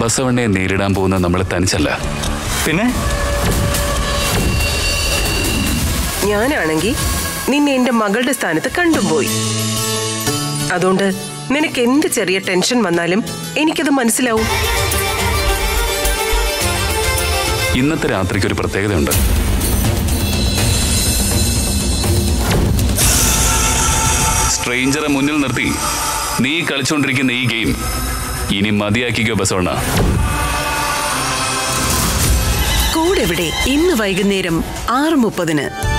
ബസവണ്ണയെ നേരിടാൻ പോകുന്ന നമ്മൾ തനിച്ചല്ല പിന്നെ ഞാനാണെങ്കിൽ നിന്നെ എന്റെ മകളുടെ സ്ഥാനത്ത് കണ്ടും പോയി അതുകൊണ്ട് നിനക്ക് എന്ത് ചെറിയ ടെൻഷൻ വന്നാലും എനിക്കത് മനസ്സിലാവും ഇന്നത്തെ രാത്രിക്ക് ഒരു പ്രത്യേകതയുണ്ട് സ്ട്രേഞ്ചറെ മുന്നിൽ നിർത്തി നീ കളിച്ചുകൊണ്ടിരിക്കുന്ന ഈ ഗെയിം ഇനി മതിയാക്കിക്കോ ബസവണ്ണ കൂടെവിടെ ഇന്ന് വൈകുന്നേരം ആറ് മുപ്പതിന്